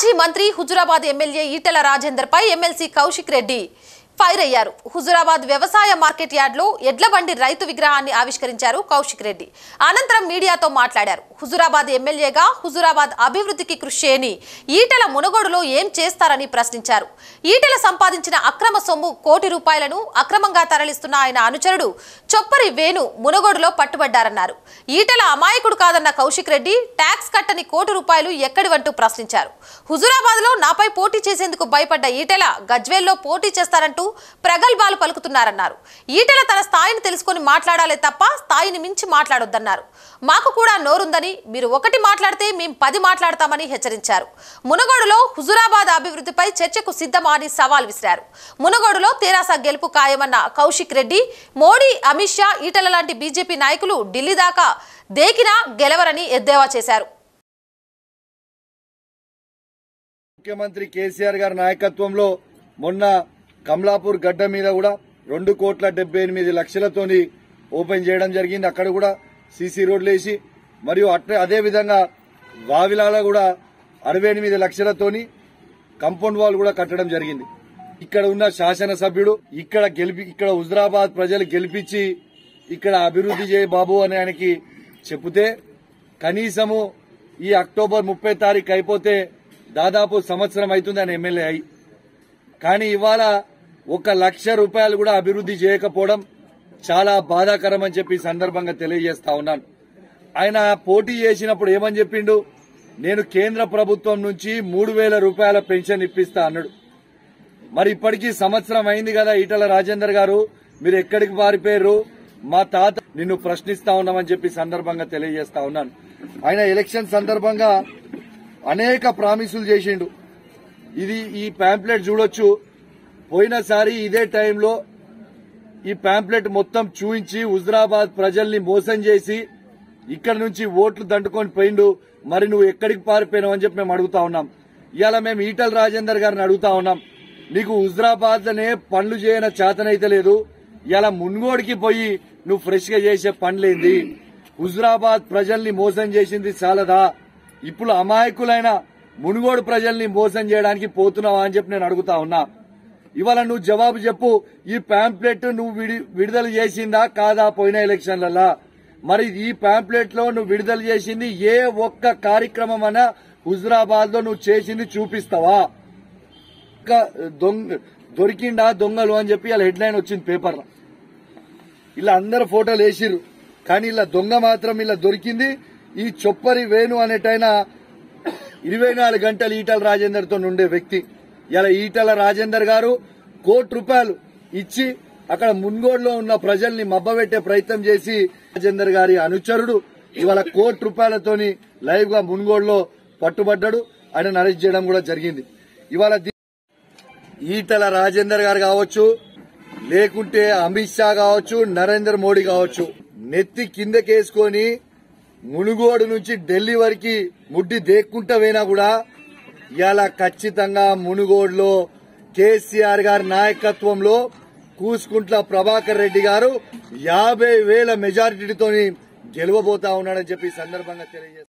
మాజీ మంత్రి హుజురాబాద్ ఎమ్మెల్యే ఈటెల రాజేందర్ పై ఎమ్మెల్సీ కౌశిక్ రెడ్డి ఫైర్ అయ్యారు హుజురాబాద్ వ్యవసాయ మార్కెట్ యార్డ్లో ఎడ్ల బండి రైతు విగ్రహాన్ని ఆవిష్కరించారు కౌశిక్ రెడ్డి అనంతరం మీడియాతో మాట్లాడారు హుజురాబాద్ ఎమ్మెల్యేగా హుజురాబాద్ అభివృద్ధికి కృషి చేయని ఈటెల మునగోడులో ఏం చేస్తారని ప్రశ్నించారు ఈటెల సంపాదించిన అక్రమ సొమ్ము కోటి రూపాయలను అక్రమంగా తరలిస్తున్న ఆయన అనుచరుడు చొప్పరి వేణు మునగోడులో పట్టుబడ్డారన్నారు ఈటెల అమాయకుడు కాదన్న కౌశిక్ రెడ్డి ట్యాక్స్ కట్టని కోటి రూపాయలు ఎక్కడివంటూ ప్రశ్నించారు హుజురాబాద్ లో నాపై పోటీ చేసేందుకు భయపడ్డ ఈటెల గజ్వేల్లో పోటీ చేస్తారంటూ ప్రగల్భాలు పలుకుతున్నారన్నారు ఈటెల తన స్థాయిని తెలుసుకొని మాట్లాడాలే తప్ప స్థాయిని మించి మాట్లాడొద్దన్నారు మాకు కూడా నోరుందని మీరు ఒకటి మాట్లాడితే మేం పది మాట్లాడతామని హెచ్చరించారు మునగోడులో హుజురాబాద్ అభివృద్ధిపై చర్చకు సిద్ధమా అని సవాల్ విసిరారు మునగోడులో తెరాస గెలుపు ఖాయమన్న కౌశిక్ రెడ్డి మోడీ అమిత్ షా ఈటెల లాంటి బీజేపీ నాయకులు ఢిల్లీ దాకా దేకినా గెలవరని ఎద్దేవా చేశారు ముఖ్యమంత్రి కేసీఆర్ గారి నాయకత్వంలో మొన్న కమలాపూర్ గడ్డ మీద కూడా రెండు కోట్ల డెబ్బై ఎనిమిది లక్షలతోని ఓపెన్ చేయడం జరిగింది అక్కడ కూడా సీసీ రోడ్లు వేసి మరియు అట్లే అదే విధంగా వావిలాల కూడా అరవై ఎనిమిది లక్షలతోని కంపౌండ్ వాల్ కూడా కట్టడం జరిగింది ఇక్కడ ఉన్న శాసనసభ్యుడు ఇక్కడ గెలిపి ఇక్కడ హుజరాబాద్ ప్రజలు గెలిపించి ఇక్కడ అభివృద్ధి చేయ బాబు అని ఆయనకి చెబితే కనీసము ఈ అక్టోబర్ ముప్పై తారీఖు అయిపోతే దాదాపు సంవత్సరం అవుతుంది ఆయన ఎమ్మెల్యే అయి కానీ ఇవాళ ఒక లక్ష రూపాయలు కూడా అభివృద్ధి చేయకపోవడం చాలా బాధాకరం అని చెప్పి ఈ సందర్భంగా తెలియజేస్తా ఉన్నాను ఆయన పోటీ చేసినప్పుడు ఏమని చెప్పిండు నేను కేంద్ర ప్రభుత్వం నుంచి మూడు వేల రూపాయల పెన్షన్ ఇప్పిస్తా అన్నాడు మరి ఇప్పటికీ సంవత్సరం అయింది కదా ఈటల రాజేందర్ గారు మీరు ఎక్కడికి పారిపోయారు మా తాత నిన్ను ప్రశ్నిస్తా ఉన్నామని చెప్పి సందర్భంగా తెలియజేస్తా ఉన్నాను ఆయన ఎలక్షన్ సందర్భంగా అనేక ప్రామిసులు చేసిండు ఇది ఈ పాంప్లెట్ చూడొచ్చు పోయినసారి ఇదే టైంలో ఈ పాంప్లెట్ మొత్తం చూయించి హుజరాబాద్ ప్రజల్ని మోసం చేసి ఇక్కడ నుంచి ఓట్లు దండుకొని పోయిండు మరి నువ్వు ఎక్కడికి పారిపోయినావు అని చెప్పి మేము అడుగుతా ఉన్నాం ఇవాళ మేము ఈటల రాజేందర్ గారిని అడుగుతా ఉన్నాం నీకు హుజరాబాద్ లోనే పనులు చేయన చేతనైతే లేదు ఇలా మున్గోడికి పోయి నువ్వు ఫ్రెష్ గా చేసే పనులేంది హుజరాబాద్ ప్రజల్ని మోసం చేసింది చాలదా ఇప్పుడు అమాయకులైన మునుగోడు ప్రజల్ని మోసం చేయడానికి పోతున్నావా అని చెప్పి నేను అడుగుతా ఉన్నా ఇవాళ నువ్వు జవాబు చెప్పు ఈ పాంప్లెట్ నువ్వు విడి- విడుదల చేసిందా కాదా పోయిన ఎలక్షన్లలో మరి ఈ పాంప్లెట్ లో నువ్వు విడుదల చేసింది ఏ ఒక్క కార్యక్రమం అన్నా హుజరాబాద్ లో నువ్వు చేసింది చూపిస్తావా ఒక్క దొంగ దొరికిండా దొంగలు అని చెప్పి ఇలా హెడ్ లైన్ వచ్చింది పేపర్ ఇలా అందరు ఫోటోలు వేసిర్రు కానీ ఇలా దొంగ మాత్రం ఇలా దొరికింది ఈ చొప్పరి వేణు అనేటైన ఇరవై నాలుగు గంటలు ఈటల రాజేందర్ తో ఉండే వ్యక్తి ఇలా ఈటల రాజేందర్ గారు కోటి రూపాయలు ఇచ్చి అక్కడ మున్గోడులో ఉన్న ప్రజల్ని మబ్బబెట్టే ప్రయత్నం చేసి రాజేందర్ గారి అనుచరుడు ఇవాళ కోటి రూపాయలతోని లైవ్ గా మున్గోడులో పట్టుబడ్డాడు ఆయన అరెస్ట్ చేయడం కూడా జరిగింది ఇవాళ దీ- ఈటల రాజేందర్ గారు కావచ్చు లేకుంటే అమిత్ షా కావచ్చు నరేంద్ర మోడీ కావచ్చు నెత్తి కిందకేసుకొని మునుగోడు నుంచి ఢిల్లీ వరకు ముడ్డి దేక్కుంటా పోయినా కూడా ఇలా ఖచ్చితంగా మునుగోడులో కేసీఆర్ గారి నాయకత్వంలో కూసుకుంట్ల ప్రభాకర్ రెడ్డి గారు యాభై వేల మెజారిటీతోని గెలవబోతా ఉన్నాడని చెప్పి ఈ సందర్భంగా తెలియజేస్తారు